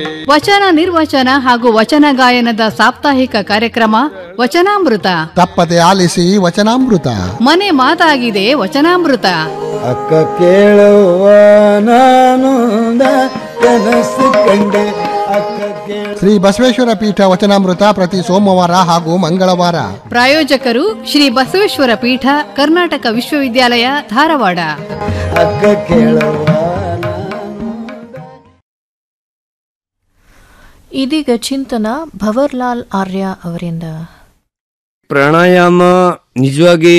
ವಚನ ನಿರ್ವಚನ ಹಾಗೂ ವಚನ ಗಾಯನದ ಸಾಪ್ತಾಹಿಕ ಕಾರ್ಯಕ್ರಮ ವಚನಾಮೃತ ತಪ್ಪದೆ ಆಲಿಸಿ ವಚನಾಮೃತ ಮನೆ ಮಾತಾಗಿದೆ ವಚನಾಮೃತ ಅಕ್ಕ ಕೇಳುವ ನಾನು ಕನಸು ಕಂಡೆ ಅಕ್ಕ ಕೇಳ ಶ್ರೀ ಬಸವೇಶ್ವರ ಪೀಠ ವಚನಾಮೃತ ಪ್ರತಿ ಸೋಮವಾರ ಹಾಗೂ ಮಂಗಳವಾರ ಪ್ರಾಯೋಜಕರು ಶ್ರೀ ಬಸವೇಶ್ವರ ಪೀಠ ಕರ್ನಾಟಕ ವಿಶ್ವವಿದ್ಯಾಲಯ ಧಾರವಾಡ ಅಕ್ಕ ಕೇಳುವ ಇದೀಗ ಚಿಂತನ ಭವರ್ಲಾಲ್ ಆರ್ಯ ಅವರಿಂದ ಪ್ರಾಣಾಯಾಮ ನಿಜವಾಗಿ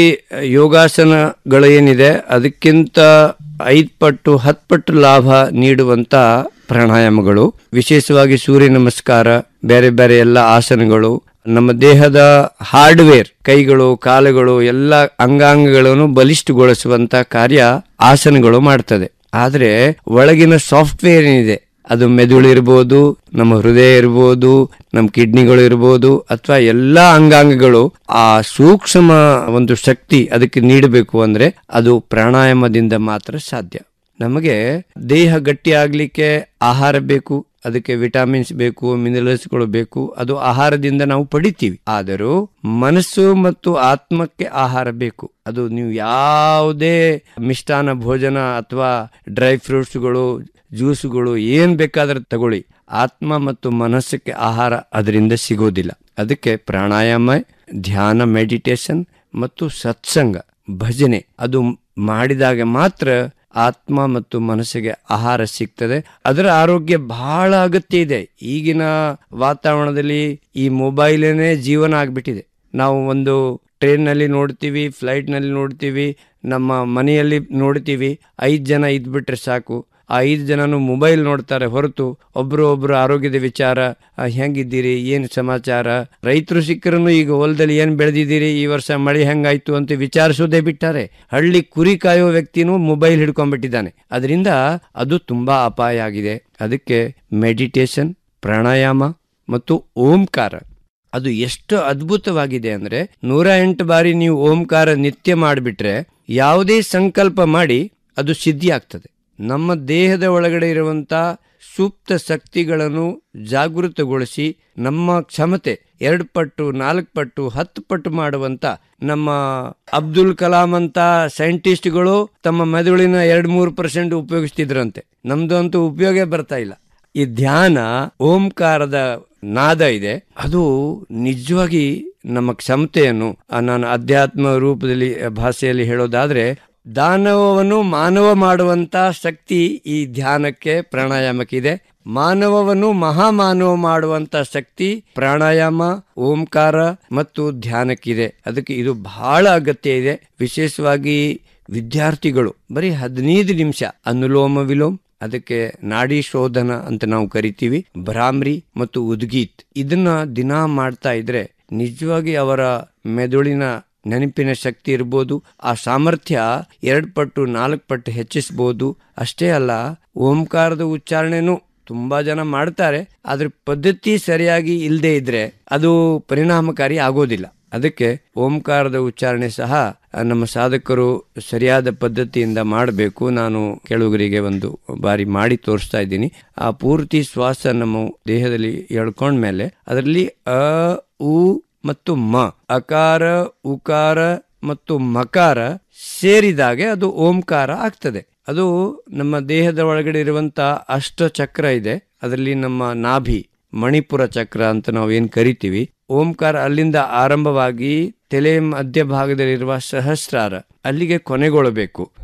ಯೋಗಾಸನಗಳೇನಿದೆ ಅದಕ್ಕಿಂತ ಐದು ಪಟ್ಟು ಹತ್ತು ಪಟ್ಟು ಲಾಭ ನೀಡುವಂತ ಪ್ರಾಣಾಯಾಮಗಳು ವಿಶೇಷವಾಗಿ ಸೂರ್ಯ ನಮಸ್ಕಾರ ಬೇರೆ ಬೇರೆ ಎಲ್ಲ ಆಸನಗಳು ನಮ್ಮ ದೇಹದ ಹಾರ್ಡ್ವೇರ್ ಕೈಗಳು ಕಾಲುಗಳು ಎಲ್ಲ ಅಂಗಾಂಗಗಳನ್ನು ಬಲಿಷ್ಠಗೊಳಿಸುವಂತ ಕಾರ್ಯ ಆಸನಗಳು ಮಾಡ್ತದೆ ಆದ್ರೆ ಒಳಗಿನ ಸಾಫ್ಟ್ವೇರ್ ಏನಿದೆ ಅದು ಮೆದುಳು ಇರ್ಬೋದು ನಮ್ಮ ಹೃದಯ ಇರ್ಬೋದು ನಮ್ಮ ಕಿಡ್ನಿಗಳು ಇರ್ಬೋದು ಅಥವಾ ಎಲ್ಲಾ ಅಂಗಾಂಗಗಳು ಆ ಸೂಕ್ಷ್ಮ ಒಂದು ಶಕ್ತಿ ಅದಕ್ಕೆ ನೀಡಬೇಕು ಅಂದ್ರೆ ಅದು ಪ್ರಾಣಾಯಾಮದಿಂದ ಮಾತ್ರ ಸಾಧ್ಯ ನಮಗೆ ದೇಹ ಗಟ್ಟಿ ಆಗ್ಲಿಕ್ಕೆ ಆಹಾರ ಬೇಕು ಅದಕ್ಕೆ ವಿಟಮಿನ್ಸ್ ಬೇಕು ಮಿನರಲ್ಸ್ಗಳು ಬೇಕು ಅದು ಆಹಾರದಿಂದ ನಾವು ಪಡಿತೀವಿ ಆದರೂ ಮನಸ್ಸು ಮತ್ತು ಆತ್ಮಕ್ಕೆ ಆಹಾರ ಬೇಕು ಅದು ನೀವು ಯಾವುದೇ ಮಿಷ್ಟಾನ ಭೋಜನ ಅಥವಾ ಡ್ರೈ ಫ್ರೂಟ್ಸ್ಗಳು ಜ್ಯೂಸುಗಳು ಏನ್ ಬೇಕಾದ್ರೆ ತಗೊಳ್ಳಿ ಆತ್ಮ ಮತ್ತು ಮನಸ್ಸಕ್ಕೆ ಆಹಾರ ಅದರಿಂದ ಸಿಗೋದಿಲ್ಲ ಅದಕ್ಕೆ ಪ್ರಾಣಾಯಾಮ ಧ್ಯಾನ ಮೆಡಿಟೇಷನ್ ಮತ್ತು ಸತ್ಸಂಗ ಭಜನೆ ಅದು ಮಾಡಿದಾಗ ಮಾತ್ರ ಆತ್ಮ ಮತ್ತು ಮನಸ್ಸಿಗೆ ಆಹಾರ ಸಿಗ್ತದೆ ಅದರ ಆರೋಗ್ಯ ಬಹಳ ಅಗತ್ಯ ಇದೆ ಈಗಿನ ವಾತಾವರಣದಲ್ಲಿ ಈ ಮೊಬೈಲೇನೆ ಜೀವನ ಆಗ್ಬಿಟ್ಟಿದೆ ನಾವು ಒಂದು ಟ್ರೈನ್ನಲ್ಲಿ ನೋಡ್ತೀವಿ ಫ್ಲೈಟ್ನಲ್ಲಿ ನೋಡ್ತೀವಿ ನಮ್ಮ ಮನೆಯಲ್ಲಿ ನೋಡ್ತೀವಿ ಐದು ಜನ ಇದ್ಬಿಟ್ರೆ ಸಾಕು ಆ ಐದು ಜನನು ಮೊಬೈಲ್ ನೋಡ್ತಾರೆ ಹೊರತು ಒಬ್ರು ಒಬ್ರು ಆರೋಗ್ಯದ ವಿಚಾರ ಆ, ಹೆಂಗಿದ್ದೀರಿ ಏನು ಸಮಾಚಾರ ರೈತರು ಸಿಕ್ಕರನ್ನು ಈಗ ಹೊಲದಲ್ಲಿ ಏನು ಬೆಳೆದಿದ್ದೀರಿ ಈ ವರ್ಷ ಮಳೆ ಹೆಂಗಾಯ್ತು ಅಂತ ವಿಚಾರಿಸೋದೇ ಬಿಟ್ಟಾರೆ ಹಳ್ಳಿ ಕುರಿ ಕಾಯೋ ವ್ಯಕ್ತಿನೂ ಮೊಬೈಲ್ ಹಿಡ್ಕೊಂಡ್ಬಿಟ್ಟಿದ್ದಾನೆ ಅದರಿಂದ ಅದು ತುಂಬಾ ಅಪಾಯ ಆಗಿದೆ ಅದಕ್ಕೆ ಮೆಡಿಟೇಷನ್ ಪ್ರಾಣಾಯಾಮ ಮತ್ತು ಓಂಕಾರ ಅದು ಎಷ್ಟು ಅದ್ಭುತವಾಗಿದೆ ಅಂದ್ರೆ ನೂರ ಎಂಟು ಬಾರಿ ನೀವು ಓಂಕಾರ ನಿತ್ಯ ಮಾಡಿಬಿಟ್ರೆ ಯಾವುದೇ ಸಂಕಲ್ಪ ಮಾಡಿ ಅದು ಸಿದ್ಧಿ ಆಗ್ತದೆ ನಮ್ಮ ದೇಹದ ಒಳಗಡೆ ಇರುವಂತ ಸೂಕ್ತ ಶಕ್ತಿಗಳನ್ನು ಜಾಗೃತಗೊಳಿಸಿ ನಮ್ಮ ಕ್ಷಮತೆ ಎರಡು ಪಟ್ಟು ನಾಲ್ಕು ಪಟ್ಟು ಹತ್ತು ಪಟ್ಟು ಮಾಡುವಂತ ನಮ್ಮ ಅಬ್ದುಲ್ ಕಲಾಂ ಅಂತ ಸೈಂಟಿಸ್ಟ್ಗಳು ತಮ್ಮ ಮೆದುಳಿನ ಎರಡು ಮೂರು ಪರ್ಸೆಂಟ್ ಉಪಯೋಗಿಸ್ತಿದ್ರಂತೆ ನಮ್ದು ಅಂತೂ ಉಪಯೋಗ ಬರ್ತಾ ಇಲ್ಲ ಈ ಧ್ಯಾನ ಓಂಕಾರದ ನಾದ ಇದೆ ಅದು ನಿಜವಾಗಿ ನಮ್ಮ ಕ್ಷಮತೆಯನ್ನು ಆ, ನಾನು ಅಧ್ಯಾತ್ಮ ರೂಪದಲ್ಲಿ ಆ, ಭಾಷೆಯಲ್ಲಿ ಹೇಳೋದಾದ್ರೆ ದಾನವವನ್ನು ಮಾನವ ಮಾಡುವಂತ ಶಕ್ತಿ ಈ ಧ್ಯಾನಕ್ಕೆ ಪ್ರಾಣಾಯಾಮಕ್ಕೆ ಇದೆ ಮಾನವವನ್ನು ಮಹಾಮಾನವ ಮಾಡುವಂತ ಶಕ್ತಿ ಪ್ರಾಣಾಯಾಮ ಓಂಕಾರ ಮತ್ತು ಧ್ಯಾನಕ್ಕಿದೆ ಅದಕ್ಕೆ ಇದು ಬಹಳ ಅಗತ್ಯ ಇದೆ ವಿಶೇಷವಾಗಿ ವಿದ್ಯಾರ್ಥಿಗಳು ಬರೀ ಹದಿನೈದು ನಿಮಿಷ ಅನುಲೋಮ ವಿಲೋಮ್ ಅದಕ್ಕೆ ನಾಡಿ ಶೋಧನ ಅಂತ ನಾವು ಕರಿತೀವಿ ಭ್ರಾಮ್ರಿ ಮತ್ತು ಉದ್ಗೀತ್ ಇದನ್ನ ದಿನಾ ಮಾಡ್ತಾ ಇದ್ರೆ ನಿಜವಾಗಿ ಅವರ ಮೆದುಳಿನ ನೆನಪಿನ ಶಕ್ತಿ ಇರ್ಬೋದು ಆ ಸಾಮರ್ಥ್ಯ ಎರಡು ಪಟ್ಟು ನಾಲ್ಕು ಪಟ್ಟು ಹೆಚ್ಚಿಸಬಹುದು ಅಷ್ಟೇ ಅಲ್ಲ ಓಂಕಾರದ ಉಚ್ಚಾರಣೆನೂ ತುಂಬಾ ಜನ ಮಾಡ್ತಾರೆ ಆದ್ರೆ ಪದ್ಧತಿ ಸರಿಯಾಗಿ ಇಲ್ಲದೆ ಇದ್ರೆ ಅದು ಪರಿಣಾಮಕಾರಿ ಆಗೋದಿಲ್ಲ ಅದಕ್ಕೆ ಓಂಕಾರದ ಉಚ್ಚಾರಣೆ ಸಹ ಆ, ನಮ್ಮ ಸಾಧಕರು ಸರಿಯಾದ ಪದ್ಧತಿಯಿಂದ ಮಾಡಬೇಕು ನಾನು ಕೆಲವರಿಗೆ ಒಂದು ಬಾರಿ ಮಾಡಿ ತೋರಿಸ್ತಾ ಇದ್ದೀನಿ ಆ ಪೂರ್ತಿ ಶ್ವಾಸ ನಮ್ಮ ದೇಹದಲ್ಲಿ ಎಳ್ಕೊಂಡ್ಮೇಲೆ ಅದರಲ್ಲಿ ಅ ಉ ಮತ್ತು ಮ ಅಕಾರ ಉಕಾರ ಮತ್ತು ಮಕಾರ ಸೇರಿದಾಗೆ ಅದು ಓಂಕಾರ ಆಗ್ತದೆ ಅದು ನಮ್ಮ ದೇಹದ ಒಳಗಡೆ ಇರುವಂತ ಅಷ್ಟ ಚಕ್ರ ಇದೆ ಅದರಲ್ಲಿ ನಮ್ಮ ನಾಭಿ ಮಣಿಪುರ ಚಕ್ರ ಅಂತ ನಾವು ಏನ್ ಕರಿತೀವಿ ಓಂಕಾರ ಅಲ್ಲಿಂದ ಆರಂಭವಾಗಿ ತಲೆ ಮಧ್ಯಭಾಗದಲ್ಲಿರುವ ಸಹಸ್ರಾರ ಅಲ್ಲಿಗೆ ಕೊನೆಗೊಳ್ಳಬೇಕು